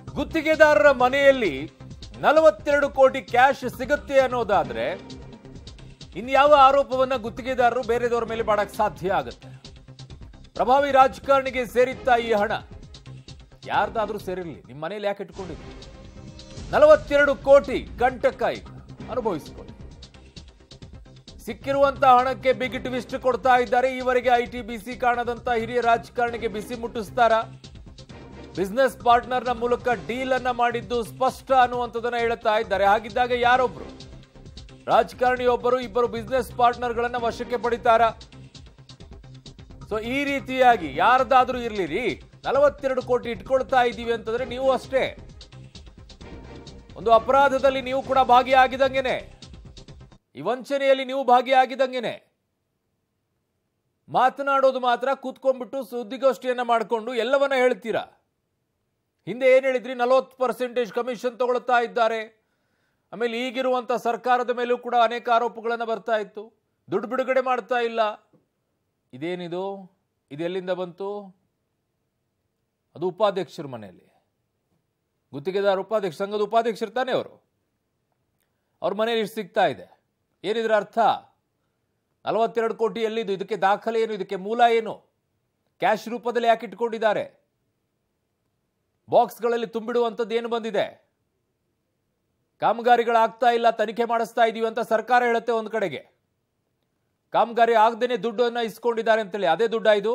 ಗುತ್ತಿಗೆದಾರರ ಮನೆಯಲ್ಲಿ ನಲವತ್ತೆರಡು ಕೋಟಿ ಕ್ಯಾಶ್ ಸಿಗುತ್ತೆ ಅನ್ನೋದಾದ್ರೆ ಇನ್ಯಾವ ಆರೋಪವನ್ನ ಗುತ್ತಿಗೆದಾರರು ಬೇರೆದವರ ಮೇಲೆ ಮಾಡಕ್ ಸಾಧ್ಯ ಆಗುತ್ತೆ ಪ್ರಭಾವಿ ರಾಜಕಾರಣಿಗೆ ಸೇರಿತ್ತಾ ಈ ಹಣ ಯಾರ್ದಾದ್ರೂ ಸೇರಿರ್ಲಿ ನಿಮ್ಮ ಮನೇಲಿ ಯಾಕೆ ಇಟ್ಕೊಂಡಿದ್ರಿ ನಲವತ್ತೆರಡು ಕೋಟಿ ಕಂಟಕ ಈಗ ಅನುಭವಿಸಿಕೊಳ್ಳಿ ಸಿಕ್ಕಿರುವಂತ ಹಣಕ್ಕೆ ಬಿಗ್ ಟ್ವಿಸ್ಟ್ ಕೊಡ್ತಾ ಇದ್ದಾರೆ ಈವರೆಗೆ ಐಟಿ ಬಿಸಿ ಕಾಣದಂತ ಹಿರಿಯ ರಾಜಕಾರಣಿಗೆ ಬಿಸಿ ಮುಟ್ಟಿಸ್ತಾರ ಬಿಸ್ನೆಸ್ ಪಾರ್ಟ್ನರ್ನ ಮೂಲಕ ಡೀಲ್ ಅನ್ನ ಮಾಡಿದ್ದು ಸ್ಪಷ್ಟ ಅನ್ನುವಂಥದ್ದನ್ನ ಹೇಳ್ತಾ ಇದ್ದಾರೆ ಹಾಗಿದ್ದಾಗ ಯಾರೊಬ್ರು ರಾಜಕಾರಣಿಯೊಬ್ಬರು ಇಬ್ಬರು ಬಿಸ್ನೆಸ್ ಪಾರ್ಟ್ನರ್ಗಳನ್ನ ವಶಕ್ಕೆ ಪಡಿತಾರ ಸೊ ಈ ರೀತಿಯಾಗಿ ಯಾರ್ದಾದ್ರೂ ಇರ್ಲಿರಿ ನಲವತ್ತೆರಡು ಕೋಟಿ ಇಟ್ಕೊಳ್ತಾ ಇದ್ದೀವಿ ಅಂತಂದ್ರೆ ನೀವು ಅಷ್ಟೇ ಒಂದು ಅಪರಾಧದಲ್ಲಿ ನೀವು ಕೂಡ ಭಾಗಿಯಾಗಿದಂಗೆನೆ ಈ ವಂಚನೆಯಲ್ಲಿ ನೀವು ಭಾಗಿಯಾಗಿದಂಗೆನೆ ಮಾತನಾಡೋದು ಮಾತ್ರ ಕೂತ್ಕೊಂಡ್ಬಿಟ್ಟು ಸುದ್ದಿಗೋಷ್ಠಿಯನ್ನ ಮಾಡಿಕೊಂಡು ಎಲ್ಲವನ್ನ ಹೇಳ್ತೀರಾ ಹಿಂದೆ ಏನ್ ಹೇಳಿದ್ರಿ ನಲವತ್ತು ಪರ್ಸೆಂಟೇಜ್ ಕಮಿಷನ್ ತಗೊಳ್ತಾ ಇದ್ದಾರೆ ಆಮೇಲೆ ಈಗಿರುವಂತ ಸರ್ಕಾರದ ಮೇಲೂ ಕೂಡ ಅನೇಕ ಆರೋಪಗಳನ್ನ ಬರ್ತಾ ಇತ್ತು ದುಡ್ಡು ಬಿಡುಗಡೆ ಮಾಡ್ತಾ ಇಲ್ಲ ಇದೇನಿದು ಇದೆಲ್ಲಿಂದ ಬಂತು ಅದು ಉಪಾಧ್ಯಕ್ಷರ ಮನೆಯಲ್ಲಿ ಗುತ್ತಿಗೆದಾರ ಉಪಾಧ್ಯಕ್ಷ ಸಂಘದ ಉಪಾಧ್ಯಕ್ಷರು ತಾನೇ ಅವರು ಅವ್ರ ಮನೆಯಲ್ಲಿ ಇಷ್ಟು ಸಿಗ್ತಾ ಇದೆ ಏನಿದ್ರ ಅರ್ಥ ನಲವತ್ತೆರಡು ಕೋಟಿ ಎಲ್ಲಿದು ಇದಕ್ಕೆ ದಾಖಲೆ ಏನು ಇದಕ್ಕೆ ಮೂಲ ಏನು ಕ್ಯಾಶ್ ರೂಪದಲ್ಲಿ ಯಾಕೆ ಇಟ್ಕೊಂಡಿದ್ದಾರೆ ಬಾಕ್ಸ್ಗಳಲ್ಲಿ ತುಂಬಿಡುವಂಥದ್ದು ಏನು ಬಂದಿದೆ ಕಾಮಗಾರಿಗಳಾಗ್ತಾ ಇಲ್ಲ ತನಿಖೆ ಮಾಡಿಸ್ತಾ ಇದೀವಿ ಅಂತ ಸರ್ಕಾರ ಹೇಳುತ್ತೆ ಒಂದು ಕಡೆಗೆ ಕಾಮಗಾರಿ ಆಗದೇನೆ ದುಡ್ಡನ್ನ ಇಸ್ಕೊಂಡಿದ್ದಾರೆ ಅಂತೇಳಿ ಅದೇ ದುಡ್ಡ ಇದು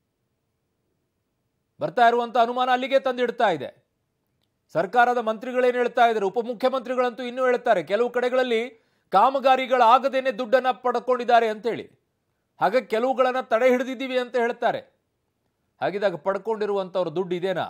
ಬರ್ತಾ ಇರುವಂತ ಅನುಮಾನ ಅಲ್ಲಿಗೆ ತಂದಿಡ್ತಾ ಇದೆ ಸರ್ಕಾರದ ಮಂತ್ರಿಗಳೇನು ಹೇಳ್ತಾ ಇದ್ದಾರೆ ಉಪಮುಖ್ಯಮಂತ್ರಿಗಳಂತೂ ಇನ್ನೂ ಹೇಳ್ತಾರೆ ಕೆಲವು ಕಡೆಗಳಲ್ಲಿ ಕಾಮಗಾರಿಗಳಾಗದೇನೆ ದುಡ್ಡನ್ನ ಪಡ್ಕೊಂಡಿದ್ದಾರೆ ಅಂತೇಳಿ ಹಾಗೆ ಕೆಲವುಗಳನ್ನ ತಡೆ ಹಿಡಿದಿದ್ದೀವಿ ಅಂತ ಹೇಳ್ತಾರೆ ಹಾಗಿದಾಗ ಪಡ್ಕೊಂಡಿರುವಂತವ್ರ ದುಡ್ಡು ಇದೇನಾ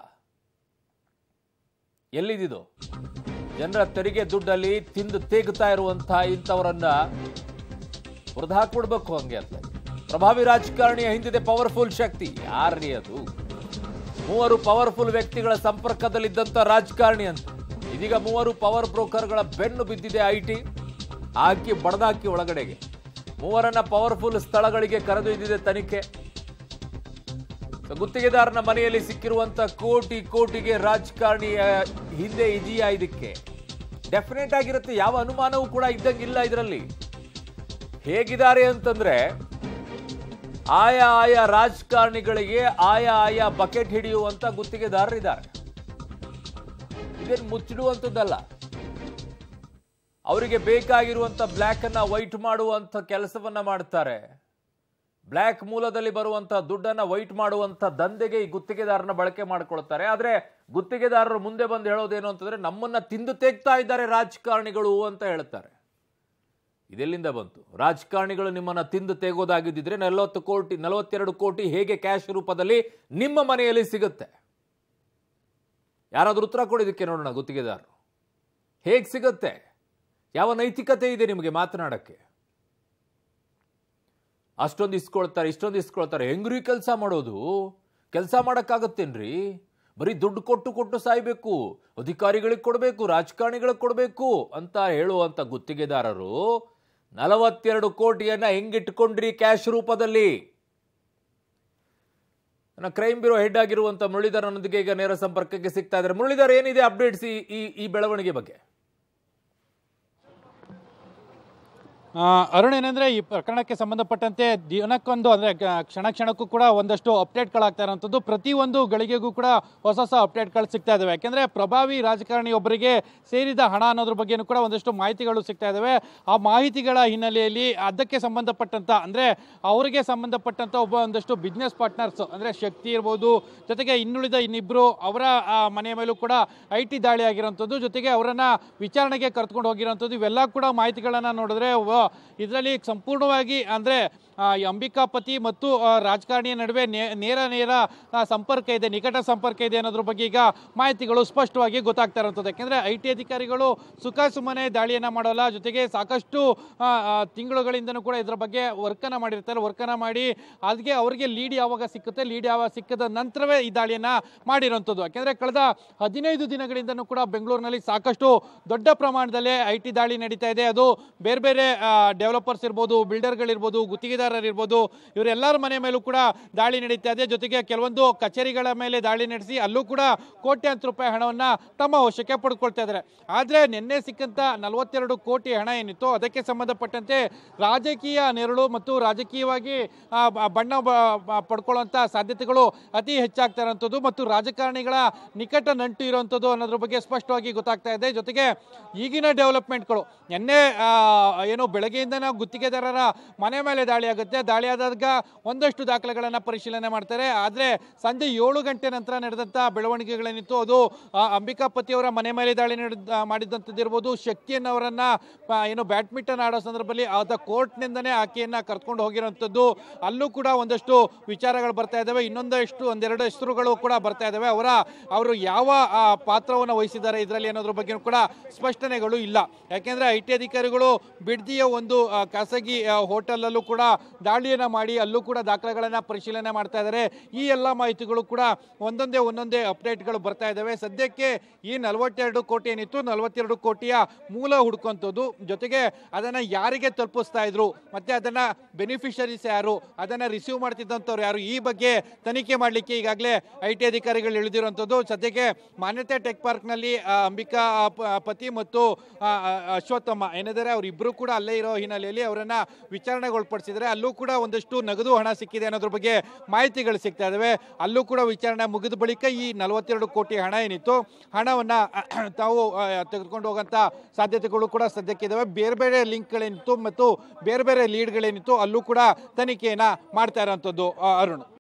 ಎಲ್ಲಿದಿದು ಜನರ ತೆರಿಗೆ ದುಡ್ಡಲ್ಲಿ ತಿಂದು ತೇಗುತ್ತಾ ಇರುವಂತಹ ಇಂಥವರನ್ನ ಹೊರದು ಹಾಕ್ಬಿಡ್ಬೇಕು ಹಂಗೆ ಅಂತ ಪ್ರಭಾವಿ ರಾಜಕಾರಣಿಯ ಹಿಂದಿದೆ ಪವರ್ಫುಲ್ ಶಕ್ತಿ ಯಾರ್ರೀ ಅದು ಮೂವರು ಪವರ್ಫುಲ್ ವ್ಯಕ್ತಿಗಳ ಸಂಪರ್ಕದಲ್ಲಿದ್ದಂತ ರಾಜಕಾರಣಿ ಅಂತ ಇದೀಗ ಮೂವರು ಪವರ್ ಬ್ರೋಕರ್ಗಳ ಬೆನ್ನು ಬಿದ್ದಿದೆ ಐಟಿ ಹಾಕಿ ಬಡದಾಕಿ ಒಳಗಡೆಗೆ ಮೂವರನ್ನ ಪವರ್ಫುಲ್ ಸ್ಥಳಗಳಿಗೆ ಕರೆದೊಯ್ದಿದೆ ತನಿಖೆ ಸೊ ಗುತ್ತಿಗೆದಾರನ ಮನೆಯಲ್ಲಿ ಸಿಕ್ಕಿರುವಂತ ಕೋಟಿ ಕೋಟಿಗೆ ರಾಜಕಾರಣಿಯ ಹಿಂದೆ ಇದೆಯಾ ಇದಕ್ಕೆ ಡೆಫಿನೆಟ್ ಆಗಿರುತ್ತೆ ಯಾವ ಅನುಮಾನವೂ ಕೂಡ ಇದ್ದಂಗಿಲ್ಲ ಇದರಲ್ಲಿ ಹೇಗಿದ್ದಾರೆ ಅಂತಂದ್ರೆ ಆಯಾ ಆಯಾ ರಾಜಕಾರಣಿಗಳಿಗೆ ಆಯಾ ಆಯಾ ಬಕೆಟ್ ಹಿಡಿಯುವಂತ ಗುತ್ತಿಗೆದಾರರಿದ್ದಾರೆ ಇದೇನು ಮುಚ್ಚಿಡುವಂಥದ್ದಲ್ಲ ಅವರಿಗೆ ಬೇಕಾಗಿರುವಂತ ಬ್ಲ್ಯಾಕ್ ಅನ್ನ ವೈಟ್ ಮಾಡುವಂತ ಕೆಲಸವನ್ನ ಮಾಡ್ತಾರೆ ಬ್ಲ್ಯಾಕ್ ಮೂಲದಲ್ಲಿ ಬರುವಂತ ದುಡ್ಡನ್ನ ವೈಟ್ ಮಾಡುವಂತ ದಂಧೆಗೆ ಈ ಗುತ್ತಿಗೆದಾರನ ಬಳಕೆ ಮಾಡ್ಕೊಳ್ತಾರೆ ಆದ್ರೆ ಗುತ್ತಿಗೆದಾರರು ಮುಂದೆ ಬಂದು ಹೇಳೋದೇನು ಅಂತಂದ್ರೆ ನಮ್ಮನ್ನ ತಿಂದು ತೆಗ್ತಾ ಇದ್ದಾರೆ ರಾಜಕಾರಣಿಗಳು ಅಂತ ಹೇಳ್ತಾರೆ ಇದೆಲ್ಲಿಂದ ಬಂತು ರಾಜಕಾರಣಿಗಳು ನಿಮ್ಮನ್ನ ತಿಂದು ತೆಗೋದಾಗಿದ್ದಿದ್ರೆ ನಲವತ್ತು ಕೋಟಿ ನಲವತ್ತೆರಡು ಕೋಟಿ ಹೇಗೆ ಕ್ಯಾಶ್ ರೂಪದಲ್ಲಿ ನಿಮ್ಮ ಮನೆಯಲ್ಲಿ ಸಿಗುತ್ತೆ ಯಾರಾದ್ರೂ ಉತ್ತರ ಕೊಡೋದಕ್ಕೆ ನೋಡೋಣ ಗುತ್ತಿಗೆದಾರರು ಹೇಗೆ ಸಿಗುತ್ತೆ ಯಾವ ನೈತಿಕತೆ ಇದೆ ನಿಮಗೆ ಮಾತನಾಡಕ್ಕೆ ಅಷ್ಟೊಂದು ಇಸ್ಕೊಳ್ತಾರೆ ಇಷ್ಟೊಂದು ಇಸ್ಕೊಳ್ತಾರೆ ಹೆಂಗ್ರಿ ಕೆಲಸ ಮಾಡೋದು ಕೆಲಸ ಮಾಡೋಕ್ಕಾಗತ್ತೇನ್ರಿ ಬರೀ ದುಡ್ಡು ಕೊಟ್ಟು ಕೊಟ್ಟು ಸಾಯ್ಬೇಕು ಅಧಿಕಾರಿಗಳಿಗೆ ಕೊಡಬೇಕು ರಾಜಕಾರಣಿಗಳಿಗೆ ಕೊಡಬೇಕು ಅಂತ ಹೇಳುವಂತ ಗುತ್ತಿಗೆದಾರರು ನಲವತ್ತೆರಡು ಕೋಟಿಯನ್ನ ಹೆಂಗಿಟ್ಕೊಂಡ್ರಿ ಕ್ಯಾಶ್ ರೂಪದಲ್ಲಿ ನನ್ನ ಕ್ರೈಮ್ ಬ್ಯೂರೋ ಹೆಡ್ ಆಗಿರುವಂತ ಮುರಳೀಧರ್ ನನ್ನೊಂದಿಗೆ ಈಗ ನೇರ ಸಂಪರ್ಕಕ್ಕೆ ಸಿಗ್ತಾ ಇದ್ದಾರೆ ಮುರಳೀಧರ್ ಏನಿದೆ ಅಪ್ಡೇಟ್ಸ್ ಈ ಈ- ಈ ಬೆಳವಣಿಗೆ ಬಗ್ಗೆ ಆ, ಅರುಣ್ ಏನಂದ್ರೆ ಈ ಪ್ರಕರಣಕ್ಕೆ ಸಂಬಂಧಪಟ್ಟಂತೆ ದಿನಕ್ಕೊಂದು ಅಂದ್ರೆ ಗ- ಕ್ಷಣ ಕ್ಷಣಕ್ಕೂ ಕೂಡ ಒಂದಷ್ಟು ಅಪ್ಡೇಟ್ಗಳಾಗ್ತಾ ಇರೋಂಥದ್ದು ಪ್ರತಿಯೊಂದು ಗಳಿಗೆಗೂ ಕೂಡ ಹೊಸ ಹೊಸ ಅಪ್ಡೇಟ್ಗಳು ಸಿಗ್ತಾ ಇದಾವೆ ಯಾಕೆಂದ್ರೆ ಪ್ರಭಾವಿ ರಾಜಕಾರಣಿಯೊಬ್ಬರಿಗೆ ಸೇರಿದ ಹಣ ಅನ್ನೋದ್ರ ಬಗ್ಗೆನೂ ಕೂಡ ಒಂದಷ್ಟು ಮಾಹಿತಿಗಳು ಸಿಗ್ತಾ ಇದಾವೆ ಆ ಮಾಹಿತಿಗಳ ಹಿನ್ನೆಲೆಯಲ್ಲಿ ಅದಕ್ಕೆ ಸಂಬಂಧಪಟ್ಟಂತ ಅಂದ್ರೆ ಅವರಿಗೆ ಸಂಬಂಧಪಟ್ಟಂತ ಒಬ್ಬ ಒಂದಷ್ಟು ಬಿಸ್ನೆಸ್ ಪಾರ್ಟ್ನರ್ಸ್ ಅಂದ್ರೆ ಶಕ್ತಿ ಇರ್ಬೋದು ಜೊತೆಗೆ ಇನ್ನುಳಿದ ಇನ್ನಿಬ್ರು ಅವರ ಆ, ಮನೆಯ ಮೇಲೂ ಕೂಡ ಐ ಟಿ ದಾಳಿ ಆಗಿರೋಂಥದ್ದು ಜೊತೆಗೆ ಅವರನ್ನ ವಿಚಾರಣೆಗೆ ಕರೆದುಕೊಂಡು ಹೋಗಿರೋಂಥದ್ದು ಇವೆಲ್ಲ ಕೂಡ ಮಾಹಿತಿಗಳನ್ನ ನೋಡಿದ್ರೆ ಇದರಲ್ಲಿ ಸಂಪೂರ್ಣವಾಗಿ ಅಂದ್ರೆ ಆ, ಈ ಅಂಬಿಕಾಪತಿ ಮತ್ತು ಆ, ರಾಜಕಾರಣಿಯ ನಡುವೆ ನೇ- ನೇರ ನೇರ ಆ, ಸಂಪರ್ಕ ಇದೆ ನಿಕಟ ಸಂಪರ್ಕ ಇದೆ ಅನ್ನೋದ್ರ ಬಗ್ಗೆ ಈಗ ಮಾಹಿತಿಗಳು ಸ್ಪಷ್ಟವಾಗಿ ಗೊತ್ತಾಗ್ತಾ ಇರೋಂಥದ್ದು ಯಾಕೆಂದ್ರೆ ಐ ಟಿ ಅಧಿಕಾರಿಗಳು ಸುಖ ಸುಮ್ಮನೆ ದಾಳಿಯನ್ನ ಮಾಡೋಲ್ಲ ಜೊತೆಗೆ ಸಾಕಷ್ಟು ಆ, ಆ, ತಿಂಗಳುಗಳಿಂದನೂ ಕೂಡ ಇದರ ಬಗ್ಗೆ ವರ್ಕನ್ನ ಮಾಡಿರ್ತಾರೆ ವರ್ಕನ್ನ ಮಾಡಿ ಅದಕ್ಕೆ ಅವರಿಗೆ ಲೀಡ್ ಯಾವಾಗ ಸಿಕ್ಕುತ್ತೆ ಲೀಡ್ ಯಾವಾಗ ಸಿಕ್ಕದ ನಂತರವೇ ಈ ದಾಳಿಯನ್ನ ಮಾಡಿರೋಂಥದ್ದು ಯಾಕೆಂದ್ರೆ ಕಳೆದ ಹದಿನೈದು ದಿನಗಳಿಂದನೂ ಕೂಡ ಬೆಂಗಳೂರಿನಲ್ಲಿ ಸಾಕಷ್ಟು ದೊಡ್ಡ ಪ್ರಮಾಣದಲ್ಲಿ ಐ ಟಿ ದಾಳಿ ನಡೀತಾ ಇದೆ ಅದು ಬೇರೆ ಬೇರೆ ಆ, ಡೆವಲಪರ್ಸ್ ಇರ್ಬೋದು ಬಿಲ್ಡರ್ಗಳಿರ್ಬೋದು ಗುತ್ತಿಗೆದಾರರಿರ್ಬೋದು ಇವರೆಲ್ಲರ ಮನೆ ಮೇಲೂ ಕೂಡ ದಾಳಿ ನಡೀತಾ ಇದೆ ಜೊತೆಗೆ ಕೆಲವೊಂದು ಕಚೇರಿಗಳ ಮೇಲೆ ದಾಳಿ ನಡೆಸಿ ಅಲ್ಲೂ ಕೂಡ ಕೋಟ್ಯಾಂತರ ರೂಪಾಯಿ ಹಣವನ್ನು ತಮ್ಮ ವಶಕ್ಕೆ ಪಡ್ಕೊಳ್ತಾ ಇದ್ದಾರೆ ಆದರೆ ನಿನ್ನೆ ಸಿಕ್ಕಂತ ನಲವತ್ತೆರಡು ಕೋಟಿ ಹಣ ಏನಿತ್ತು ಅದಕ್ಕೆ ಸಂಬಂಧಪಟ್ಟಂತೆ ರಾಜಕೀಯ ನೆರಳು ಮತ್ತು ರಾಜಕೀಯವಾಗಿ ಆ, ಬ- ಬಣ್ಣ ಬ- ಬ- ಪಡ್ಕೊಳ್ಳುವಂಥ ಸಾಧ್ಯತೆಗಳು ಅತಿ ಹೆಚ್ಚಾಗ್ತಾ ಇರೋಂಥದ್ದು ಮತ್ತು ರಾಜಕಾರಣಿಗಳ ನಿಕಟ ನಂಟು ಇರುವಂಥದ್ದು ಅನ್ನೋದ್ರ ಬಗ್ಗೆ ಸ್ಪಷ್ಟವಾಗಿ ಗೊತ್ತಾಗ್ತಾ ಇದೆ ಜೊತೆಗೆ ಈಗಿನ ಡೆವಲಪ್ಮೆಂಟ್ಗಳು ನಿನ್ನೆ ಆ, ಏನು ಬೆಳಗ್ಗೆಯಿಂದ ನಾವು ಗುತ್ತಿಗೆದಾರರ ಮನೆ ಮೇಲೆ ದಾಳಿ ಆಗುತ್ತೆ ದಾಳಿ ಆದಾಗ ಒಂದಷ್ಟು ದಾಖಲೆಗಳನ್ನು ಪರಿಶೀಲನೆ ಮಾಡ್ತಾರೆ ಆದರೆ ಸಂಜೆ ಏಳು ಗಂಟೆ ನಂತರ ನಡೆದಂಥ ಬೆಳವಣಿಗೆಗಳೇನಿತ್ತು ಅದು ಆ, ಅಂಬಿಕಾಪತಿಯವರ ಮನೆ ಮೇಲೆ ದಾಳಿ ನಡೆದ ಮಾಡಿದಂಥದ್ದು ಇರ್ಬೋದು ಶಕ್ತಿಯನ್ನವರನ್ನ ಆ, ಏನು ಬ್ಯಾಡ್ಮಿಂಟನ್ ಆಡೋ ಸಂದರ್ಭದಲ್ಲಿ ಆದ ಕೋರ್ಟ್ನಿಂದನೇ ಆಕೆಯನ್ನ ಕರ್ಕೊಂಡು ಹೋಗಿರೋಂಥದ್ದು ಅಲ್ಲೂ ಕೂಡ ಒಂದಷ್ಟು ವಿಚಾರಗಳು ಬರ್ತಾ ಇದ್ದಾವೆ ಇನ್ನೊಂದಷ್ಟು ಒಂದೆರಡು ಹೆಸರುಗಳು ಕೂಡ ಬರ್ತಾ ಇದ್ದಾವೆ ಅವರ ಅವರು ಯಾವ ಆ, ಪಾತ್ರವನ್ನು ವಹಿಸಿದ್ದಾರೆ ಇದರಲ್ಲಿ ಅನ್ನೋದ್ರ ಬಗ್ಗೆ ಕೂಡ ಸ್ಪಷ್ಟನೆಗಳು ಇಲ್ಲ ಯಾಕೆಂದ್ರೆ ಐ ಟಿ ಅಧಿಕಾರಿಗಳು ಬಿಡ್ದಿಯ ಒಂದು ಆ, ಖಾಸಗಿ ಆ, ಹೋಟೆಲಲ್ಲೂ ಕೂಡ ದಾಳಿಯನ್ನ ಮಾಡಿ ಅಲ್ಲೂ ಕೂಡ ದಾಖಲೆಗಳನ್ನ ಪರಿಶೀಲನೆ ಮಾಡ್ತಾ ಇದ್ದಾರೆ ಈ ಎಲ್ಲ ಮಾಹಿತಿಗಳು ಕೂಡ ಒಂದೊಂದೇ ಒಂದೊಂದೇ ಅಪ್ಡೇಟ್ಗಳು ಬರ್ತಾ ಇದ್ದಾವೆ ಸದ್ಯಕ್ಕೆ ಈ ನಲವತ್ತೆರಡು ಕೋಟಿ ಏನಿತ್ತು ನಲವತ್ತೆರಡು ಕೋಟಿಯ ಮೂಲ ಹುಡ್ಕೊಂಥದ್ದು ಜೊತೆಗೆ ಅದನ್ನ ಯಾರಿಗೆ ತಲುಪಿಸ್ತಾ ಇದ್ರು ಮತ್ತೆ ಅದನ್ನ ಬೆನಿಫಿಷರೀಸ್ ಯಾರು ಅದನ್ನ ರಿಸೀವ್ ಮಾಡ್ತಿದ್ದಂಥವ್ರು ಯಾರು ಈ ಬಗ್ಗೆ ತನಿಖೆ ಮಾಡಲಿಕ್ಕೆ ಈಗಾಗಲೇ ಐ ಟಿ ಅಧಿಕಾರಿಗಳು ಇಳಿದಿರುವಂಥದ್ದು ಸದ್ಯಕ್ಕೆ ಮಾನ್ಯತೆ ಟೆಕ್ ಪಾರ್ಕ್ನಲ್ಲಿ ಆ, ಅಂಬಿಕಾ ಆ, ಪ- ಪತಿ ಮತ್ತು ಆ, ಆ, ಅಶ್ವತ್ಥಮ್ಮ ಏನಿದ್ದಾರೆ ಅವರಿಬ್ಬರು ಕೂಡ ಅಲ್ಲೇ ಇರೋ ಹಿನ್ನೆಲೆಯಲ್ಲಿ ಅವರನ್ನ ವಿಚಾರಣೆಗೊಳಪಡಿಸಿದರೆ ಅಲ್ಲೂ ಕೂಡ ಒಂದಷ್ಟು ನಗದು ಹಣ ಸಿಕ್ಕಿದೆ ಅನ್ನೋದ್ರ ಬಗ್ಗೆ ಮಾಹಿತಿಗಳು ಸಿಗ್ತಾ ಇದಾವೆ ಅಲ್ಲೂ ಕೂಡ ವಿಚಾರಣೆ ಮುಗಿದ ಬಳಿಕ ಈ ನಲವತ್ತೆರಡು ಕೋಟಿ ಹಣ ಏನಿತ್ತು ಹಣವನ್ನ ತಾವು ಆ, ತೆಗೆದುಕೊಂಡು ಹೋಗಂತ ಸಾಧ್ಯತೆಗಳು ಕೂಡ ಸದ್ಯಕ್ಕಿದಾವೆ ಬೇರೆ ಬೇರೆ ಲಿಂಕ್ಗಳೇನಿತ್ತು ಮತ್ತು ಬೇರೆ ಬೇರೆ ಲೀಡ್ಗಳೇನಿತ್ತು ಅಲ್ಲೂ ಕೂಡ ತನಿಖೆಯನ್ನ ಮಾಡ್ತಾ ಇರೋಂಥದ್ದು ಆ, ಅರುಣ್